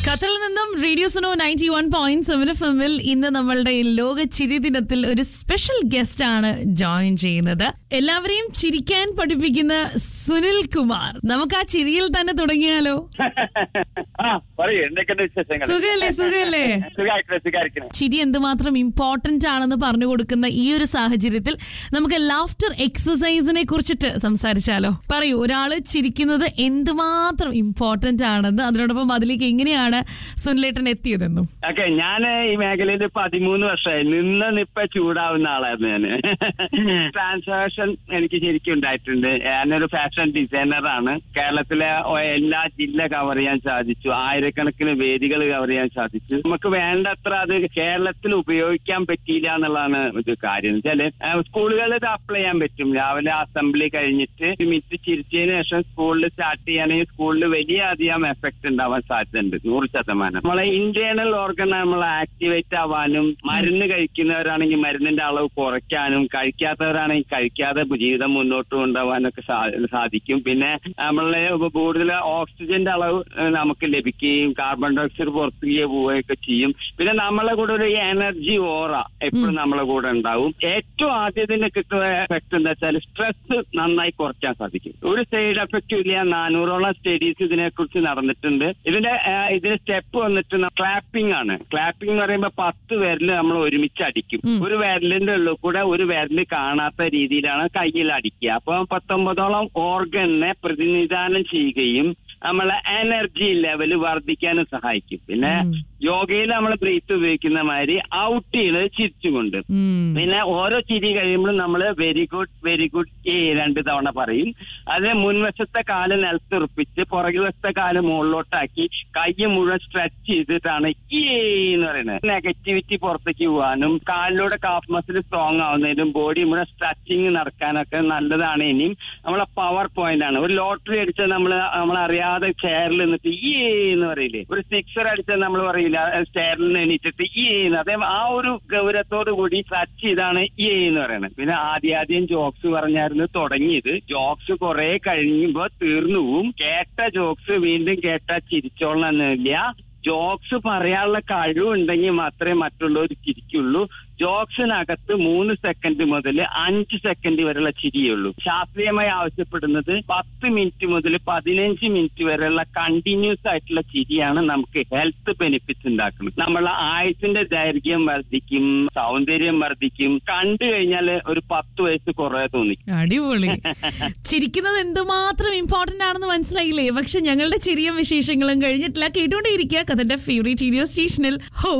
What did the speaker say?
ഖത്തറിൽ നിന്നും radio Suno ninety one point seven F എമ്മിൽ ഇന്ന് നമ്മളുടെ ലോക ചിരി ദിനത്തിൽ ഒരു സ്പെഷ്യൽ ഗസ്റ്റ് ആണ് ജോയിൻ ചെയ്യുന്നത് എല്ലാവരെയും ചിരിക്കാൻ പഠിപ്പിക്കുന്ന സുനിൽ കുമാർ നമുക്ക് ആ ചിരിയിൽ തന്നെ തുടങ്ങിയാലോ ആ പറയൂ എന്തൊക്കെയുണ്ട് വിശേഷങ്ങൾ സുഖല്ലേ സുഖല്ലേ സുഖമായിട്ടില്ല സുഖമായിരിക്കണം ചിരി എന്തുമാത്രം ഇമ്പോർട്ടന്റ് ആണെന്ന് പറഞ്ഞു കൊടുക്കുന്ന ഈ ഒരു സാഹചര്യത്തിൽ നമുക്ക് ലാഫ്റ്റർ എക്സസൈസിനെ കുറിച്ചിട്ട് സംസാരിച്ചാലോ പറയൂ ഒരാള് ചിരിക്കുന്നത് എന്തുമാത്രം ഇമ്പോർട്ടന്റ് ആണെന്ന് അതിനോടൊപ്പം അതിലേക്ക് എങ്ങനെയാണ് സുനിലേട്ടൻ എത്തിയതെന്നും ഓക്കെ ഞാൻ ഈ മേഖലയിൽ പതിമൂന്ന് വർഷമായി നിന്ന് നിപ്പ ചൂടാവുന്ന ആളായിരുന്നു ഞാന് ട്രാൻസാക്ഷൻ എനിക്ക് ശരിക്കും ഉണ്ടായിട്ടുണ്ട് ഞാനൊരു ഫാഷൻ ഡിസൈനർ ആണ് കേരളത്തിലെ ഒ- എല്ലാ ജില്ല കവർ ചെയ്യാൻ സാധിച്ചു ആയിരക്കണക്കിന് വേദികൾ കവർ ചെയ്യാൻ സാധിച്ചു നമുക്ക് വേണ്ടത്ര അത് കേരളത്തിൽ ഉപയോഗിക്കാൻ പറ്റിയില്ല എന്നുള്ളതാണ് ഒരു കാര്യം വെച്ചാല് സ്കൂളുകളിൽ ഇത് അപ്ലൈ ചെയ്യാൻ പറ്റും രാവിലെ അസംബ്ലി കഴിഞ്ഞിട്ട് ഒരു മിനിറ്റ് ചിരിച്ചതിന് ശേഷം സ്കൂളിൽ സ്റ്റാർട്ട് ചെയ്യുകയാണെങ്കിൽ സ്കൂളിൽ വലിയ അധികം എഫക്ട് ഉണ്ടാവാൻ സാധ്യതയുണ്ട് നൂറ് ശതമാനം നമ്മളെ ഇന്റേണൽ ഓർഗൻ നമ്മൾ ആക്ടിവേറ്റ് ആവാനും മരുന്ന് കഴിക്കുന്നവരാണെങ്കിൽ മരുന്നിന്റെ അളവ് കുറയ്ക്കാനും കഴിക്കാത്തവരാണെങ്കിൽ കഴിക്കാതെ ജീവിതം മുന്നോട്ട് കൊണ്ടുപോകാനൊക്കെ സാ- സാധിക്കും പിന്നെ നമ്മളെ കൂടുതൽ ഓക്സിജന്റെ അളവ് ഏഹ്, നമുക്ക് ലഭിക്കുകയും കാർബൺ ഡയോക്സൈഡ് പുറത്തേക്ക് പോവുകയൊക്കെ ചെയ്യും പിന്നെ നമ്മളെ കൂടെ ഒരു എനർജി ഓറ എപ്പോഴും നമ്മളെ കൂടെ ഉണ്ടാവും ഏറ്റവും ആദ്യത്തിന് കിട്ടുന്ന എഫക്ട് എന്താ വെച്ചാൽ സ്ട്രെസ് നന്നായി കുറയ്ക്കാൻ സാധിക്കും ഒരു സൈഡ് എഫക്റ്റും ഇല്ല നാനൂറോളം സ്റ്റഡീസ് ഇതിനെ കുറിച്ച് നടന്നിട്ടുണ്ട് ഇതിന്റെ ആ, ഇതിന്റെ സ്റ്റെപ്പ് വന്നിട്ട് ക്ലാപ്പിംഗ് ആണ് ക്ലാപ്പിംഗ് എന്ന് പറയുമ്പോൾ പത്ത് വിരല് നമ്മൾ ഒരുമിച്ച് അടിക്കും ഒരു വിരലിന്റെ ഉള്ളിൽ കൂടെ ഒരു വിരല് കാണാത്ത രീതിയിലാണ് കയ്യിൽ അടിക്കുക അപ്പൊ പത്തൊമ്പതോളം ഓർഗനെ പ്രതിനിധാനം ചെയ്യുകയും നമ്മളെ എനർജി ലെവൽ വർദ്ധിക്കാനും സഹായിക്കും പിന്നെ യോഗയിൽ നമ്മൾ ബ്രീത്ത് ഉപയോഗിക്കുന്ന മാതിരി ഔട്ട് ചെയ്യുന്നത് ചിരിച്ചുകൊണ്ട് ഉം. പിന്നെ ഓരോ ചിരി കഴിയുമ്പോഴും നമ്മൾ വെരി ഗുഡ് വെരി ഗുഡ് ഏ രണ്ട് തവണ പറയും അത് മുൻവശത്തെ കാല് നിലത്തുറപ്പിച്ച് പുറകുവശത്തെ കാല് മുകളിലോട്ടാക്കി കൈ മുഴുവൻ സ്ട്രെച്ച് ചെയ്തിട്ടാണ് ഈ എന്ന് പറയുന്നത് നെഗറ്റിവിറ്റി പുറത്തേക്ക് പോകാനും കാലിലൂടെ കാഫ് മസിൽ സ്ട്രോങ് ആവുന്നതിനും ബോഡി മുഴുവൻ സ്ട്രെച്ചിങ് നടക്കാനൊക്കെ നല്ലതാണ് ഇനിയും നമ്മളെ പവർ പോയിന്റ് ആണ് ഒരു ലോട്ടറി അടിച്ചാൽ നമ്മൾ നമ്മളറിയാതെ ചെയറിൽ നിന്നിട്ട് ഈ എന്ന് പറയില്ലേ ഒരു സിക്സർ അടിച്ചാൽ നമ്മൾ പറയില്ല ചെയറിൽ നിന്ന് എണീറ്റിട്ട് ഈ എന്ന് അതേ ആ ഒരു ഗൗരവത്തോടു കൂടി ടച്ച് ചെയ്താണ് ഈ എന്ന് പറയുന്നത് പിന്നെ ആദ്യം ആദ്യം ജോക്സ് പറഞ്ഞായിരുന്നു തുടങ്ങിയത് ജോക്സ് കുറെ കഴിയുമ്പോ തീർന്നു പോവും കേട്ട ജോക്സ് വീണ്ടും കേട്ടാ ചിരിച്ചോളണമെന്നില്ല ജോക്സ് പറയാനുള്ള കഴിവുണ്ടെങ്കിൽ മാത്രമേ മറ്റുള്ളവർ ചിരിക്കുള്ളൂ ജോക്സിനകത്ത് മൂന്ന് സെക്കൻഡ് മുതൽ അഞ്ച് സെക്കൻഡ് വരെയുള്ള ചിരിയുള്ളൂ ശാസ്ത്രീയമായി ആവശ്യപ്പെടുന്നത് പത്ത് മിനിറ്റ് മുതൽ പതിനഞ്ച് മിനിറ്റ് വരെയുള്ള കണ്ടിന്യൂസ് ആയിട്ടുള്ള ചിരിയാണ് നമുക്ക് ഹെൽത്ത് ബെനിഫിറ്റ്സ് ഉണ്ടാക്കുന്നത് നമ്മളെ ആയുസിന്റെ ദൈർഘ്യം വർദ്ധിക്കും സൗന്ദര്യം വർദ്ധിക്കും കണ്ടു കഴിഞ്ഞാൽ ഒരു പത്ത് വയസ്സ് കുറേ തോന്നി അടിപൊളി ചിരിക്കുന്നത് എന്തുമാത്രം ഇമ്പോർട്ടന്റ് ആണെന്ന് മനസ്സിലായില്ലേ പക്ഷെ ഞങ്ങളുടെ ചിരിയും വിശേഷങ്ങളും കഴിഞ്ഞിട്ടില്ല കേട്ടുകൊണ്ടേയിരിക്കുക കഥന്റെ ഫേവറേറ്റ് റേഡിയോ സ്റ്റേഷനിൽ ഹോ